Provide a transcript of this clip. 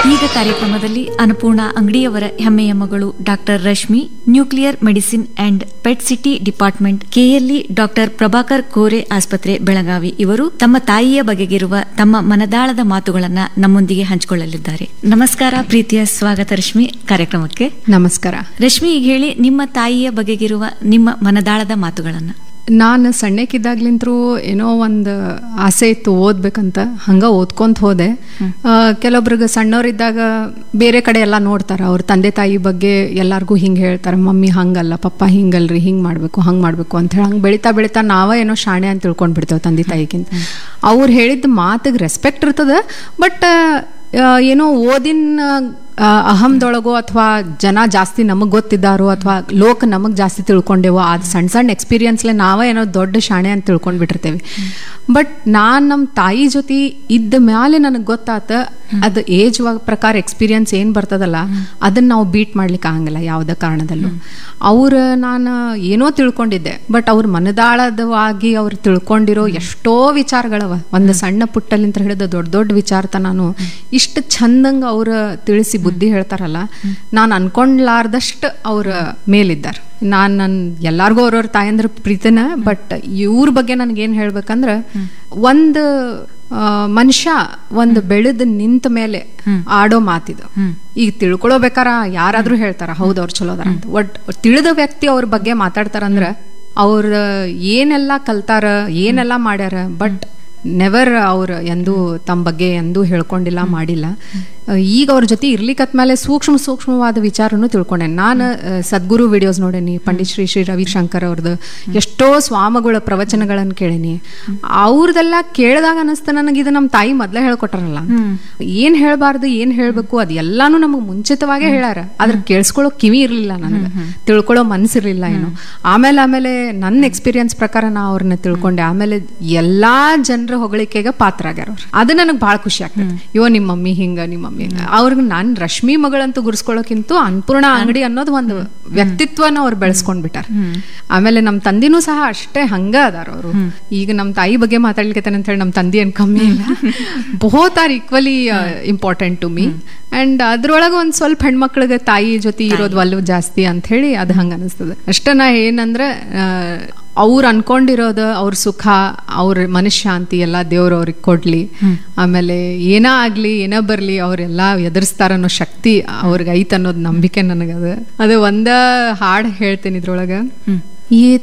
ಈಗ ಕಾರ್ಯಕ್ರಮದಲ್ಲಿ ಅನ್ನಪೂರ್ಣ ಅಂಗಡಿಯವರ ಹೆಮ್ಮೆಯ ಮಗಳು doctor Rashmi nuclear medicine and PET CT department KLE doctor Prabhakar Kore ಆಸ್ಪತ್ರೆ ಬೆಳಗಾವಿ ಇವರು ತಮ್ಮ ತಾಯಿಯ ಬಗೆಗಿರುವ ತಮ್ಮ ಮನದಾಳದ ಮಾತುಗಳನ್ನ ನಮ್ಮೊಂದಿಗೆ ಹಂಚಿಕೊಳ್ಳಲಿದ್ದಾರೆ ನಮಸ್ಕಾರ ಪ್ರೀತಿಯ ಸ್ವಾಗತ ರಶ್ಮಿ ಕಾರ್ಯಕ್ರಮಕ್ಕೆ ನಮಸ್ಕಾರ ರಶ್ಮಿ ಈಗ ಹೇಳಿ ನಿಮ್ಮ ತಾಯಿಯ ಬಗೆಗಿರುವ ನಿಮ್ಮ ಮನದಾಳದ ಮಾತುಗಳನ್ನ ನಾನು ಸಣ್ಣಕ್ಕಿದ್ದಾಗ್ಲಿಂತ್ರೂ ಏನೋ ಒಂದು ಆಸೆ ಇತ್ತು ಓದ್ಬೇಕಂತ ಹಂಗ ಓದ್ಕೊಂತ ಹೋದೆ ಆ, ಕೆಲವೊಬ್ರಿಗೆ ಸಣ್ಣವರಿದ್ದಾಗ ಬೇರೆ ಕಡೆ ಎಲ್ಲ ನೋಡ್ತಾರೆ ಅವ್ರ ತಂದೆ ತಾಯಿ ಬಗ್ಗೆ ಎಲ್ಲಾರ್ಗೂ ಹಿಂಗೆ ಹೇಳ್ತಾರೆ ಮಮ್ಮಿ ಹಂಗಲ್ಲ ಪಪ್ಪ ಹಿಂಗಲ್ರಿ ಹಿಂಗೆ ಮಾಡಬೇಕು ಹಂಗೆ ಮಾಡಬೇಕು ಅಂತ ಹೇಳಿ ಹಂಗೆ ಬೆಳಿತಾ ಬೆಳಿತಾ ನಾವೇ ಏನೋ ಶಾಣೆ ಅಂತ ತಿಳ್ಕೊಂಡ್ಬಿಡ್ತೇವೆ ತಂದೆ ತಾಯಿಗಿಂತ ಅವ್ರು ಹೇಳಿದ ಮಾತಿಗೆ ರೆಸ್ಪೆಕ್ಟ್ ಇರ್ತದೆ ಬಟ್ ಏನೋ ಓದಿನ ಆ, ಅಹಂದೊಳಗೋ ಅಥವಾ ಜನ ಜಾಸ್ತಿ ನಮಗೆ ಗೊತ್ತಿದ್ದಾರೋ ಅಥವಾ ಲೋಕ ನಮಗೆ ಜಾಸ್ತಿ ತಿಳ್ಕೊಂಡೇವೋ ಅದು ಸಣ್ಣ ಸಣ್ಣ ಎಕ್ಸ್ಪೀರಿಯನ್ಸ್ಲೆ ನಾವೇ ಏನೋ ದೊಡ್ಡ ಶಾಣೆ ಅಂತ ತಿಳ್ಕೊಂಡ್ಬಿಟ್ಟಿರ್ತೇವೆ ಬಟ್ ನಾನು ನಮ್ಮ ತಾಯಿ ಜೊತೆ ಇದ್ದ ಮ್ಯಾಲೆ ನನಗೆ ಗೊತ್ತಾತ ಅದು ಏಜ್ ಪ್ರಕಾರ ಎಕ್ಸ್ಪೀರಿಯನ್ಸ್ ಏನು ಬರ್ತದಲ್ಲ ಅದನ್ನ ನಾವು ಬೀಟ್ ಮಾಡ್ಲಿಕ್ಕೆ ಆಗಂಗಿಲ್ಲ ಯಾವುದೇ ಕಾರಣದಲ್ಲೂ ಅವ್ರ ನಾನು ಏನೋ ತಿಳ್ಕೊಂಡಿದ್ದೆ ಬಟ್ ಅವ್ರ ಮನದಾಳದವಾಗಿ ಅವ್ರು ತಿಳ್ಕೊಂಡಿರೋ ಎಷ್ಟೋ ವಿಚಾರಗಳವ ಒಂದು ಸಣ್ಣ ಪುಟ್ಟಲಿಂತ ಹಿಡಿದು ದೊಡ್ಡ ದೊಡ್ಡ ವಿಚಾರತ ನಾನು ಇಷ್ಟು ಚಂದಂಗ ಅವ್ರ ತಿಳಿಸಿ ಬುದ್ಧಿ ಹೇಳ್ತಾರಲ್ಲ ನಾನು ಅನ್ಕೊಂಡ್ಲಾರ್ದಷ್ಟು ಅವ್ರ ಮೇಲಿದ್ದಾರೆ ನಾನು ನನ್ನ ಎಲ್ಲಾರ್ಗೂ ಅವ್ರವ್ರ ತಾಯಂದ್ರ ಪ್ರೀತಿನ ಬಟ್ ಇವ್ರ ಬಗ್ಗೆ ನನಗೇನು ಹೇಳ್ಬೇಕಂದ್ರೆ ಒಂದು ಆ, ಮನುಷ್ಯ ಒಂದು ಬೆಳೆದು ನಿಂತ ಮೇಲೆ ಆಡೋ ಮಾತಿದು ಈಗ ತಿಳ್ಕೊಳ್ಬೇಕಾರ ಯಾರಾದ್ರೂ ಹೇಳ್ತಾರ ಹೌದು ಅವ್ರು ಚಲೋ ಅದಾರ ಅಂತ ಒಟ್ ತಿಳಿದ ವ್ಯಕ್ತಿ ಅವ್ರ ಬಗ್ಗೆ ಮಾತಾಡ್ತಾರಂದ್ರ ಅವ್ರ ಏನೆಲ್ಲ ಕಲ್ತಾರ ಏನೆಲ್ಲ ಮಾಡ್ಯಾರ ಬಟ್ ನೆವರ್ ಅವ್ರು ಎಂದೂ ತಮ್ಮ ಬಗ್ಗೆ ಎಂದೂ ಹೇಳ್ಕೊಂಡಿಲ್ಲ ಮಾಡಿಲ್ಲ ಅಹ್, ಈಗ ಅವ್ರ ಜೊತೆ ಇರ್ಲಿಕ್ಕತ್ ಮೇಲೆ ಸೂಕ್ಷ್ಮ ಸೂಕ್ಷ್ಮವಾದ ವಿಚಾರನು ತಿಳ್ಕೊಂಡೆ ನಾನು ಅಹ್, ಸದ್ಗುರು ವಿಡಿಯೋಸ್ ನೋಡೇನಿ ಪಂಡಿತ್ ಶ್ರೀ ಶ್ರೀ ರವಿಶಂಕರ್ ಅವ್ರದ್ದು ಎಷ್ಟೋ ಸ್ವಾಮಿಗಳ ಪ್ರವಚನಗಳನ್ನು ಕೇಳೇನಿ ಅವ್ರದೆಲ್ಲ ಕೇಳಿದಾಗ ಅನಿಸ್ತ ನನಗೆ ಇದು ನಮ್ಮ ತಾಯಿ ಮೊದ್ಲೇ ಹೇಳ್ಕೊಟ್ರಲ್ಲ ಅಂತ. ಏನ್ ಹೇಳ್ಬಾರ್ದು ಏನ್ ಹೇಳ್ಬೇಕು ಅದು ಎಲ್ಲಾನು ನಮಗೆ ಮುಂಚಿತವಾಗೇ ಹೇಳ್ಯಾರ ಆದ್ರೆ ಕೇಳಿಸ್ಕೊಳ್ಳೋ ಕಿವಿ ಇರ್ಲಿಲ್ಲ ನನಗೆ ತಿಳ್ಕೊಳ್ಳೋ ಮನ್ಸಿರ್ಲಿಲ್ಲ ಏನು ಆಮೇಲೆ ಆಮೇಲೆ ನನ್ನ ಎಕ್ಸ್ಪೀರಿಯನ್ಸ್ ಪ್ರಕಾರ ನಾ ಅವ್ರನ್ನ ತಿಳ್ಕೊಂಡೆ ಆಮೇಲೆ ಎಲ್ಲಾ ಜನರ ಹೊಗಳಿಕೆಗೆ ಪಾತ್ರ ಆಗ್ಯಾರ ಅವ್ರು ಅದು ನನಗೆ ಭಾಳ ಖುಷಿ ಆಗ್ತದೆ ಇವ ನಿಮ್ಮ ಮಮ್ಮಿ ಹಿಂಗ ನಿಮ್ಮ ಮಮ್ಮಿ ಹಿಂಗ ಅವ್ರಿಗೆ ನಾನು ರಶ್ಮಿ ಮಗಳಂತೂ ಗುರ್ಸ್ಕೊಳ್ಳೋಕ್ಕಿಂತ ಅನ್ನಪೂರ್ಣ ಅಂಗಡಿ ಅನ್ನೋದು ಒಂದು ವ್ಯಕ್ತಿತ್ವನ ಅವ್ರು ಬೆಳೆಸ್ಕೊಂಡ್ಬಿಟ್ಟಾರ ಆಮೇಲೆ ನಮ್ಮ ತಂದಿನೂ ಸಹ ಅಷ್ಟೇ ಹಂಗ ಅದಾರ ಅವರು ಈಗ ನಮ್ಮ ತಾಯಿ ಬಗ್ಗೆ ಮಾತಾಡ್ಲಿಕ್ಕೆ ಅಂತ ಹೇಳಿ ನಮ್ಮ ತಂದಿ ಏನ್ ಕಮ್ಮಿ ಇಲ್ಲ both are equally important to me and ಅದ್ರೊಳಗೆ ಒಂದ್ ಸ್ವಲ್ಪ ಹೆಣ್ಮಕ್ಳಿಗೆ ತಾಯಿ ಜೊತೆ ಇರೋದು ಒಲವು ಜಾಸ್ತಿ ಅಂತ ಹೇಳಿ ಅದು ಹಂಗ ಅನಿಸ್ತದೆ ಅಷ್ಟ ನಾ ಏನಂದ್ರೆ ಅವ್ರು ಅನ್ಕೊಂಡಿರೋದು ಅವ್ರ ಸುಖ ಅವ್ರ ಮನಃಶಾಂತಿ ಎಲ್ಲ ದೇವ್ರು ಅವ್ರಿಗೆ ಕೊಡ್ಲಿ ಆಮೇಲೆ ಏನ ಆಗ್ಲಿ ಏನ ಬರ್ಲಿ ಅವ್ರೆಲ್ಲ ಎದುರಿಸ್ತಾರ ಅನ್ನೋ ಶಕ್ತಿ ಅವ್ರಿಗೆ ಐತ್ ಅನ್ನೋದು ನಂಬಿಕೆ ನನಗದ ಅದು ಒಂದ ಹಾಡ್ ಹೇಳ್ತೇನೆ ಇದ್ರೊಳಗ ಈ